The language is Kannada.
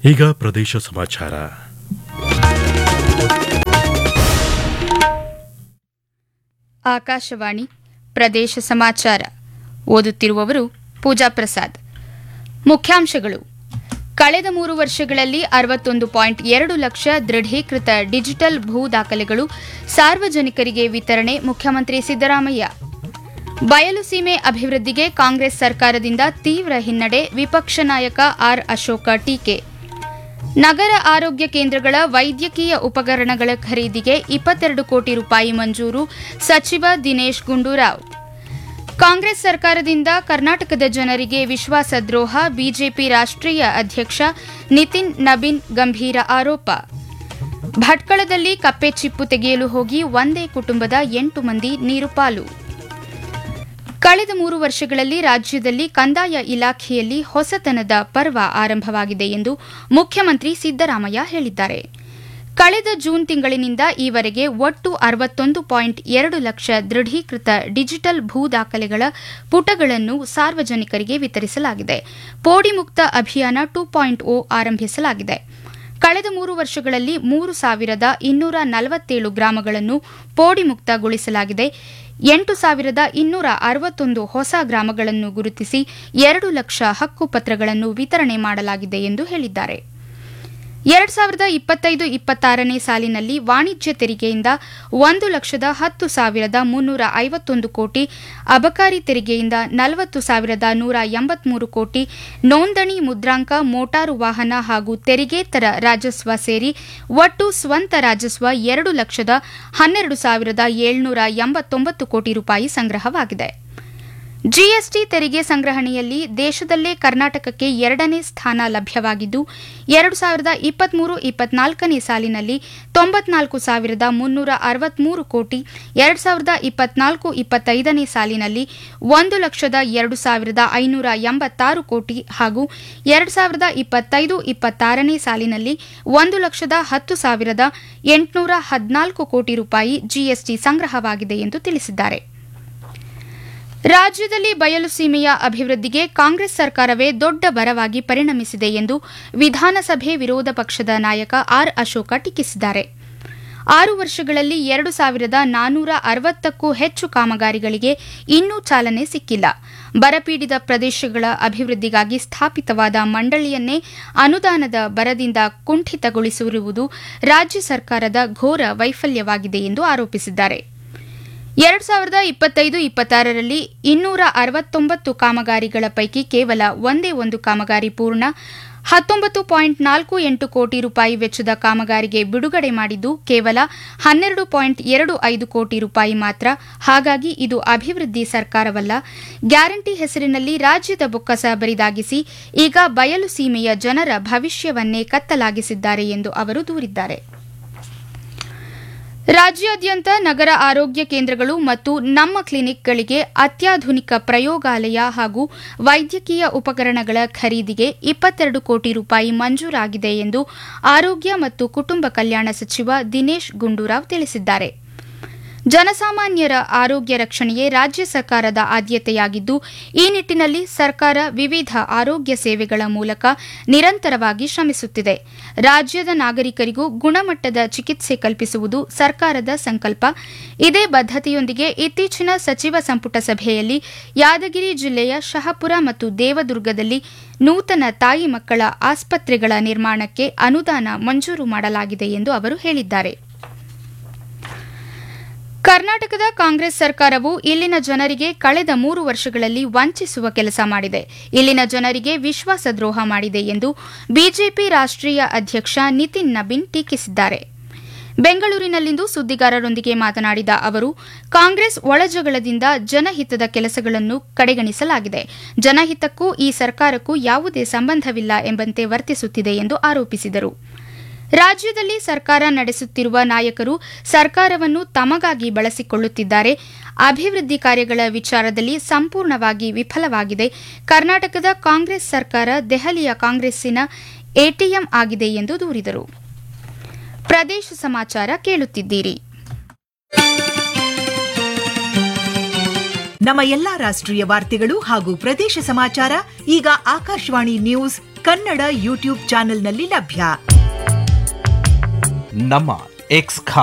ಈಗ ಪ್ರದೇಶ ಸಮಾಚಾರ ಆಕಾಶವಾಣಿ ಪ್ರದೇಶ ಸಮಾಚಾರ ಓದುತ್ತಿರುವವರು ಪೂಜಾ ಪ್ರಸಾದ್ ಮುಖ್ಯಾಂಶಗಳು ಕಳೆದ ಮೂರು ವರ್ಷಗಳಲ್ಲಿ ಅರವತ್ತೊಂದು ಪಾಯಿಂಟ್ ಎರಡು ಲಕ್ಷ ದೃಢೀಕೃತ ಡಿಜಿಟಲ್ ಭೂ ದಾಖಲೆಗಳು ಸಾರ್ವಜನಿಕರಿಗೆ ವಿತರಣೆ ಮುಖ್ಯಮಂತ್ರಿ ಸಿದ್ದರಾಮಯ್ಯ ಬಯಲು ಸೀಮೆ ಅಭಿವೃದ್ಧಿಗೆ ಕಾಂಗ್ರೆಸ್ ಸರ್ಕಾರದಿಂದ ತೀವ್ರ ಹಿನ್ನಡೆ ವಿಪಕ್ಷ ನಾಯಕ ಆರ್ ಅಶೋಕ ಟೀಕೆ ನಗರ ಆರೋಗ್ಯ ಕೇಂದ್ರಗಳ ವೈದ್ಯಕೀಯ ಉಪಕರಣಗಳ ಖರೀದಿಗೆ ಇಪ್ಪತ್ತೆರಡು ಕೋಟಿ ರೂಪಾಯಿ ಮಂಜೂರು ಸಚಿವ ದಿನೇಶ್ ಗುಂಡೂರಾವ್ ಕಾಂಗ್ರೆಸ್ ಸರ್ಕಾರದಿಂದ ಕರ್ನಾಟಕದ ಜನರಿಗೆ ವಿಶ್ವಾಸದ್ರೋಹ ಬಿಜೆಪಿ ರಾಷ್ಟ್ರೀಯ ಅಧ್ಯಕ್ಷ ನಿತಿನ್ ನಬೀನ್ ಗಂಭೀರ ಆರೋಪ ಭಟ್ಕಳದಲ್ಲಿ ಕಪ್ಪೆ ಚಿಪ್ಪು ತೆಗೆಯಲು ಹೋಗಿ ಒಂದೇ ಕುಟುಂಬದ ಎಂಟು ಮಂದಿ ನೀರುಪಾಲು ಕಳೆದ ಮೂರು ವರ್ಷಗಳಲ್ಲಿ ರಾಜ್ಯದಲ್ಲಿ ಕಂದಾಯ ಇಲಾಖೆಯಲ್ಲಿ ಹೊಸತನದ ಪರ್ವ ಆರಂಭವಾಗಿದೆ ಎಂದು ಮುಖ್ಯಮಂತ್ರಿ ಸಿದ್ದರಾಮಯ್ಯ ಹೇಳಿದ್ದಾರೆ ಕಳೆದ ಜೂನ್ ತಿಂಗಳಿನಿಂದ ಈವರೆಗೆ ಒಟ್ಟು ಅರವತ್ತೊಂದು ಪಾಯಿಂಟ್ ಎರಡು ಲಕ್ಷ ದೃಢೀಕೃತ ಡಿಜಿಟಲ್ ಭೂ ದಾಖಲೆಗಳ ಪುಟಗಳನ್ನು ಸಾರ್ವಜನಿಕರಿಗೆ ವಿತರಿಸಲಾಗಿದೆ ಪೋಡಿ ಮುಕ್ತ ಅಭಿಯಾನ ಟೂ ಪಾಯಿಂಟ್ ಓ ಆರಂಭಿಸಲಾಗಿದೆ ಕಳೆದ ಮೂರು ವರ್ಷಗಳಲ್ಲಿ ಮೂರು ಸಾವಿರದ ಇನ್ನೂರ ನಲವತ್ತೇಳು ಗ್ರಾಮಗಳನ್ನು ಪೋಡಿ ಮುಕ್ತಗೊಳಿಸಲಾಗಿದೆ ಎಂಟು ಸಾವಿರದ ಇನ್ನೂರ ಅರವತ್ತೊಂದು ಹೊಸ ಗ್ರಾಮಗಳನ್ನು ಗುರುತಿಸಿ ಎರಡು ಲಕ್ಷ ಹಕ್ಕುಪತ್ರಗಳನ್ನು ವಿತರಣೆ ಮಾಡಲಾಗಿದೆ ಎಂದು ಹೇಳಿದ್ದಾರೆ ಎರಡ್ ಸಾವಿರದ ಇಪ್ಪತ್ತೈದು ಇಪ್ಪತ್ತಾರನೇ ಸಾಲಿನಲ್ಲಿ ವಾಣಿಜ್ಯ ತೆರಿಗೆಯಿಂದ ಒಂದು ಲಕ್ಷದ ಹತ್ತು ಸಾವಿರದ ಮುನ್ನೂರ ಐವತ್ತೊಂದು ಕೋಟಿ ಅಬಕಾರಿ ತೆರಿಗೆಯಿಂದ ನಲವತ್ತು ಸಾವಿರದ ನೂರ ಎಂಬತ್ಮೂರು ಕೋಟಿ ನೋಂದಣಿ ಮುದ್ರಾಂಕ ಮೋಟಾರು ವಾಹನ ಹಾಗೂ ತೆರಿಗೆತರ ರಾಜಸ್ವ ಸೇರಿ ಒಟ್ಟು ಸ್ವಂತ ರಾಜಸ್ವ ಎರಡು ಲಕ್ಷದ ಹನ್ನೆರಡು ಸಾವಿರದ ಏಳ್ನೂರ ಎಂಬತ್ತೊಂಬತ್ತು ಕೋಟಿ ರೂಪಾಯಿ ಸಂಗ್ರಹವಾಗಿದೆ ಜಿಎಸ್ಟಿ ತೆರಿಗೆ ಸಂಗ್ರಹಣೆಯಲ್ಲಿ ದೇಶದಲ್ಲೇ ಕರ್ನಾಟಕಕ್ಕೆ ಎರಡನೇ ಸ್ಥಾನ ಲಭ್ಯವಾಗಿದ್ದು ಎರಡು ಸಾವಿರದ ಇಪ್ಪತ್ಮೂರು ಇಪ್ಪತ್ನಾಲ್ಕನೇ ಸಾಲಿನಲ್ಲಿ ತೊಂಬತ್ನಾಲ್ಕು ಸಾವಿರದ ಮುನ್ನೂರ ಅರವತ್ಮೂರು ಕೋಟಿ ಎರಡು ಸಾವಿರದ ಇಪ್ಪತ್ನಾಲ್ಕು ಇಪ್ಪತ್ತೈದನೇ ಸಾಲಿನಲ್ಲಿ ಒಂದು ಲಕ್ಷದ ಎರಡು ಸಾವಿರದ ಐನೂರ ಎಂಬತ್ತಾರು ಕೋಟಿ ಹಾಗೂ ಎರಡು ಸಾವಿರದ ಇಪ್ಪತ್ತೈದು ಇಪ್ಪತ್ತಾರನೇ ಸಾಲಿನಲ್ಲಿ ಒಂದು ಲಕ್ಷದ ಹತ್ತು ಸಾವಿರದ ಎಂಟುನೂರ ಹದಿನಾಲ್ಕು ಕೋಟಿ ರೂಪಾಯಿ ಜಿಎಸ್ಟಿ ಸಂಗ್ರಹವಾಗಿದೆ ಎಂದು ತಿಳಿಸಿದ್ದಾರೆ ರಾಜ್ಯದಲ್ಲಿ ಬಯಲು ಸೀಮೆಯ ಅಭಿವೃದ್ಧಿಗೆ ಕಾಂಗ್ರೆಸ್ ಸರ್ಕಾರವೇ ದೊಡ್ಡ ಬರವಾಗಿ ಪರಿಣಮಿಸಿದೆ ಎಂದು ವಿಧಾನಸಭೆ ವಿರೋಧ ಪಕ್ಷದ ನಾಯಕ ಆರ್ ಅಶೋಕ ಟೀಕಿಸಿದ್ದಾರೆ ಆರು ವರ್ಷಗಳಲ್ಲಿ ಎರಡು ಸಾವಿರದ ನಾನೂರ ಅರವತ್ತಕ್ಕೂ ಹೆಚ್ಚು ಕಾಮಗಾರಿಗಳಿಗೆ ಇನ್ನೂ ಚಾಲನೆ ಸಿಕ್ಕಿಲ್ಲ ಬರಪೀಡಿತ ಪ್ರದೇಶಗಳ ಅಭಿವೃದ್ಧಿಗಾಗಿ ಸ್ಥಾಪಿತವಾದ ಮಂಡಳಿಯನ್ನೇ ಅನುದಾನದ ಬರದಿಂದ ಕುಂಠಿತಗೊಳಿಸಿರುವುದು ರಾಜ್ಯ ಸರ್ಕಾರದ ಘೋರ ವೈಫಲ್ಯವಾಗಿದೆ ಎಂದು ಆರೋಪಿಸಿದ್ದಾರೆ ಎರಡು ಸಾವಿರದ ಇಪ್ಪತ್ತೈದು ಇಪ್ಪತ್ತಾರರಲ್ಲಿ ಇನ್ನೂರ ಅರವತ್ತೊಂಬತ್ತು ಕಾಮಗಾರಿಗಳ ಪೈಕಿ ಕೇವಲ ಒಂದೇ ಒಂದು ಕಾಮಗಾರಿ ಪೂರ್ಣ ಹತ್ತೊಂಬತ್ತು ಪಾಯಿಂಟ್ ನಾಲ್ಕು ಎಂಟು ಕೋಟಿ ರೂಪಾಯಿ ವೆಚ್ಚದ ಕಾಮಗಾರಿಗೆ ಬಿಡುಗಡೆ ಮಾಡಿದ್ದು ಕೇವಲ ಹನ್ನೆರಡು ಪಾಯಿಂಟ್ ಎರಡು ಐದು ಕೋಟಿ ರೂಪಾಯಿ ಮಾತ್ರ ಹಾಗಾಗಿ ಇದು ಅಭಿವೃದ್ಧಿ ಸರ್ಕಾರವಲ್ಲ ಗ್ಯಾರಂಟಿ ಹೆಸರಿನಲ್ಲಿ ರಾಜ್ಯದ ಬೊಕ್ಕಸ ಬರಿದಾಗಿಸಿ ಈಗ ಬಯಲು ಸೀಮೆಯ ಜನರ ಭವಿಷ್ಯವನ್ನೇ ಕತ್ತಲಾಗಿಸಿದ್ದಾರೆ ಎಂದು ಅವರು ದೂರಿದ್ದಾರೆ ರಾಜ್ಯಾದ್ಯಂತ ನಗರ ಆರೋಗ್ಯ ಕೇಂದ್ರಗಳು ಮತ್ತು ನಮ್ಮ ಕ್ಲಿನಿಕ್ಗಳಿಗೆ ಅತ್ಯಾಧುನಿಕ ಪ್ರಯೋಗಾಲಯ ಹಾಗೂ ವೈದ್ಯಕೀಯ ಉಪಕರಣಗಳ ಖರೀದಿಗೆ ಇಪ್ಪತ್ತೆರಡು ಕೋಟಿ ರೂಪಾಯಿ ಮಂಜೂರಾಗಿದೆ ಎಂದು ಆರೋಗ್ಯ ಮತ್ತು ಕುಟುಂಬ ಕಲ್ಯಾಣ ಸಚಿವ ದಿನೇಶ್ ಗುಂಡೂರಾವ್ ತಿಳಿಸಿದ್ದಾರೆ ಜನಸಾಮಾನ್ಯರ ಆರೋಗ್ಯ ರಕ್ಷಣೆಯೇ ರಾಜ್ಯ ಸರ್ಕಾರದ ಆದ್ಯತೆಯಾಗಿದ್ದು ಈ ನಿಟ್ಟಿನಲ್ಲಿ ಸರ್ಕಾರ ವಿವಿಧ ಆರೋಗ್ಯ ಸೇವೆಗಳ ಮೂಲಕ ನಿರಂತರವಾಗಿ ಶ್ರಮಿಸುತ್ತಿದೆ ರಾಜ್ಯದ ನಾಗರಿಕರಿಗೂ ಗುಣಮಟ್ಟದ ಚಿಕಿತ್ಸೆ ಕಲ್ಪಿಸುವುದು ಸರ್ಕಾರದ ಸಂಕಲ್ಪ ಇದೇ ಬದ್ದತೆಯೊಂದಿಗೆ ಇತ್ತೀಚಿನ ಸಚಿವ ಸಂಪುಟ ಸಭೆಯಲ್ಲಿ ಯಾದಗಿರಿ ಜಿಲ್ಲೆಯ ಶಹಪುರ ಮತ್ತು ದೇವದುರ್ಗದಲ್ಲಿ ನೂತನ ತಾಯಿ ಮಕ್ಕಳ ಆಸ್ಪತ್ರೆಗಳ ನಿರ್ಮಾಣಕ್ಕೆ ಅನುದಾನ ಮಂಜೂರು ಮಾಡಲಾಗಿದೆ ಎಂದು ಅವರು ಹೇಳಿದ್ದಾರೆ ಕರ್ನಾಟಕದ ಕಾಂಗ್ರೆಸ್ ಸರ್ಕಾರವು ಇಲ್ಲಿನ ಜನರಿಗೆ ಕಳೆದ ಮೂರು ವರ್ಷಗಳಲ್ಲಿ ವಂಚಿಸುವ ಕೆಲಸ ಮಾಡಿದೆ ಇಲ್ಲಿನ ಜನರಿಗೆ ವಿಶ್ವಾಸದ್ರೋಹ ಮಾಡಿದೆ ಎಂದು ಬಿಜೆಪಿ ರಾಷ್ಟ್ರೀಯ ಅಧ್ಯಕ್ಷ ನಿತಿನ್ ನಬೀನ್ ಟೀಕಿಸಿದ್ದಾರೆ ಬೆಂಗಳೂರಿನಲ್ಲಿಂದು ಸುದ್ದಿಗಾರರೊಂದಿಗೆ ಮಾತನಾಡಿದ ಅವರು ಕಾಂಗ್ರೆಸ್ ಒಳಜಗಳದಿಂದ ಜನಹಿತದ ಕೆಲಸಗಳನ್ನು ಕಡೆಗಣಿಸಲಾಗಿದೆ ಜನಹಿತಕ್ಕೂ ಈ ಸರ್ಕಾರಕ್ಕೂ ಯಾವುದೇ ಸಂಬಂಧವಿಲ್ಲ ಎಂಬಂತೆ ವರ್ತಿಸುತ್ತಿದೆ ಎಂದು ಆರೋಪಿಸಿದರು ರಾಜ್ಯದಲ್ಲಿ ಸರ್ಕಾರ ನಡೆಸುತ್ತಿರುವ ನಾಯಕರು ಸರ್ಕಾರವನ್ನು ತಮಗಾಗಿ ಬಳಸಿಕೊಳ್ಳುತ್ತಿದ್ದಾರೆ ಅಭಿವೃದ್ಧಿ ಕಾರ್ಯಗಳ ವಿಚಾರದಲ್ಲಿ ಸಂಪೂರ್ಣವಾಗಿ ವಿಫಲವಾಗಿದೆ ಕರ್ನಾಟಕದ ಕಾಂಗ್ರೆಸ್ ಸರ್ಕಾರ ದೆಹಲಿಯ ಕಾಂಗ್ರೆಸ್ಸಿನ ಎಟಿಎಂ ಆಗಿದೆ ಎಂದು ದೂರಿದರು ಪ್ರದೇಶ ಸಮಾಚಾರ ಕೇಳುತ್ತಿದ್ದೀರಿ ನಮ್ಮ ಎಲ್ಲಾ ರಾಷ್ಟ್ರೀಯ ವಾರ್ತೆಗಳು ಹಾಗೂ ಪ್ರದೇಶ ಸಮಾಚಾರ ಈಗ ಆಕಾಶವಾಣಿ ನ್ಯೂಸ್ ಕನ್ನಡ ಯೂಟ್ಯೂಬ್ ಚಾನೆಲ್ನಲ್ಲಿ ಲಭ್ಯ ನಮ್ಮ ಎಕ್ಸ್